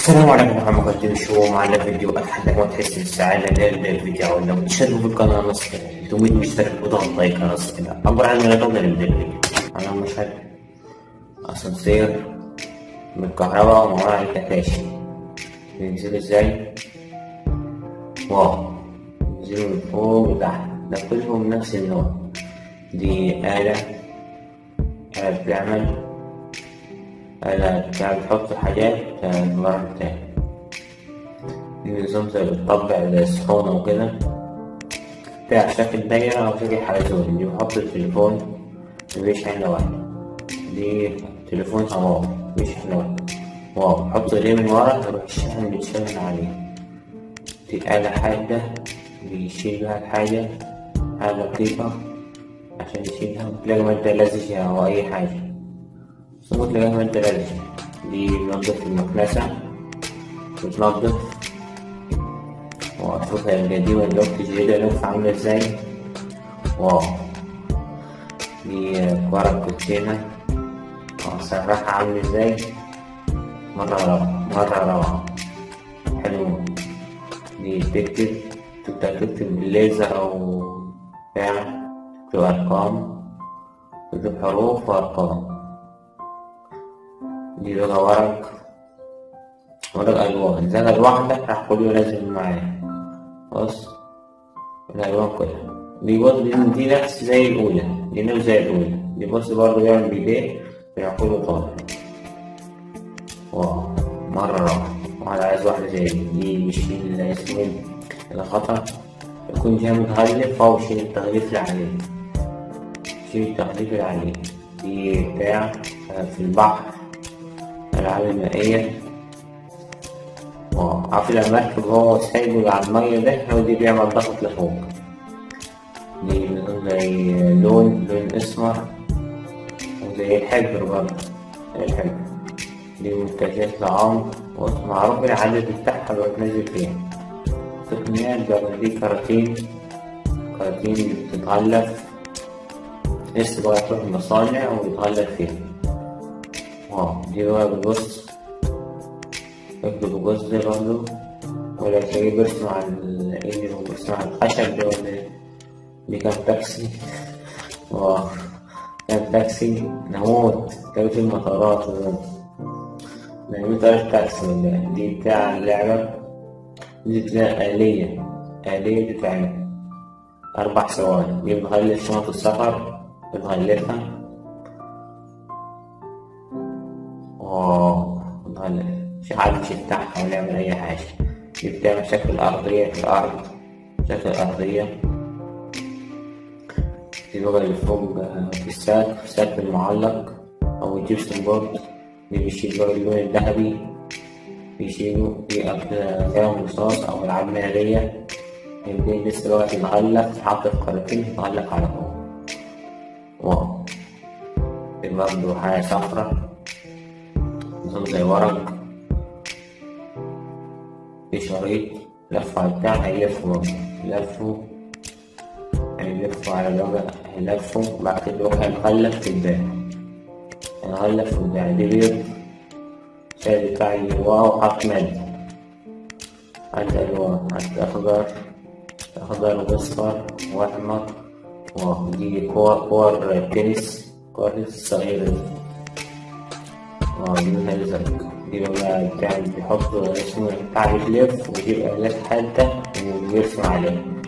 السلام عليكم ورحمة الله وبركاته شو معنا فيديو أتحدى ما تحس بالسعادة ليل الفيديو لو تشتركوا في القناة نص كده تموت مشترك وضغط لايك نص كده عبر عن لا تقدر الفيديو أنا مشهد أسانسير من الكهرباء ومعاه الكتاشي بينزل ازاي واو بينزلوا من فوق لتحت ده كلهم نفس النوع دي آلة آلة بتعمل آلة بتاع بتحط حاجات في الورق بتاعي دي نظام زي بتطبع زي الصحونة وكده بتاع شكل دايرة أو شكل حلزون دي بحط التليفون بيشحن لوحده دي تليفون هواوي بيشحن لوحده واو بحط ايديه من ورا يروح الشحن بيتشحن عليه دي آلة حادة بيشيل بيها الحاجة حاجة لطيفة عشان يشيلها تلاقي مادة لزجة أو أي حاجة ثم تلاقيها مادة لزجة دي بنضف المكنسة بتنضف وأشوفها القديمة اللوفت الجديدة لوفة عاملة ازاي واو دي ورق كوتشينة وأسرحها عامل ازاي مرة روعة مرة روعة حلو دي تكتب تبدأ تكتب بالليزر أو بتاع تكتب أرقام تكتب حروف وأرقام دي لغة ورق ورق ألوان زاد لوحدك راح كله لازم معايا بص الألوان كلها دي بص دي, دي نفس زي الأولى دي نفس زي الأولى دي بص برضه بيعمل بإيديه بيروح كله طالع واو مرة روعة واحد عايز واحدة زي دي دي بيشيل اسمه الخطر يكون جاي متغلف أو يشيل التغليف اللي عليه يشيل التغليف اللي عليه دي بتاع في البحر الألعاب المائية واو عارف المركب هو سايبه على المية ده هو دي بيعمل ضغط لفوق دي زي لون لون أسمر زي الحبر برضه زي الحبر دي منتجات طعام ومعروف العدد بتاعها اللي بتنزل فيها تقنيات بقى دي كراتين كراتين اللي بتتغلف لسه بقى تروح المصانع ويتغلف فيها واو دي بقى بتبص اكتب الجزء ده برضه ولا تلاقيه بيرسم على الايد وبيرسم على الخشب ده ولا ايه دي كان تاكسي واو كان تاكسي نموت كانت المطارات نعمل طريقة تاكسي ولا دي بتاع اللعبة دي بتاع آلية آلية بتتعمل أربع ثواني دي بتغلف شنط السفر بتغلفها واو بتغلف مش حد يفتحها ولا يعمل أي حاجة دي بتعمل شكل أرضية في الأرض شكل أرضية دي بقى اللي فوق في الساق في الساق المعلق أو الجبسون بورد اللي بيشيل بقى اللون الذهبي بيشيلوا في أفلام رصاص أو ألعاب نارية يمكن لسه بقى تتغلف تتحط في قارتين تتغلف على فوق واو في برضه حاجة صفرا نظام زي ورق في شريط لف على البتاع هيلفوا برضه يلفوا هيلفوا على الوجه هيلفوا بعد كده يروح هيتغلف في الباقي هنغلف وبتاع دي بيض شايل بتاع واو حط مادة عندي ألوان عندي أخضر أخضر وأصفر وأحمر واو دي كور كور تنس كور تنس صغيرة دي واو دي منها الزرق دي بقى بتاع بيحط اسمه بتاع بيلف ويجيب آلات حادة وبيرسم عليه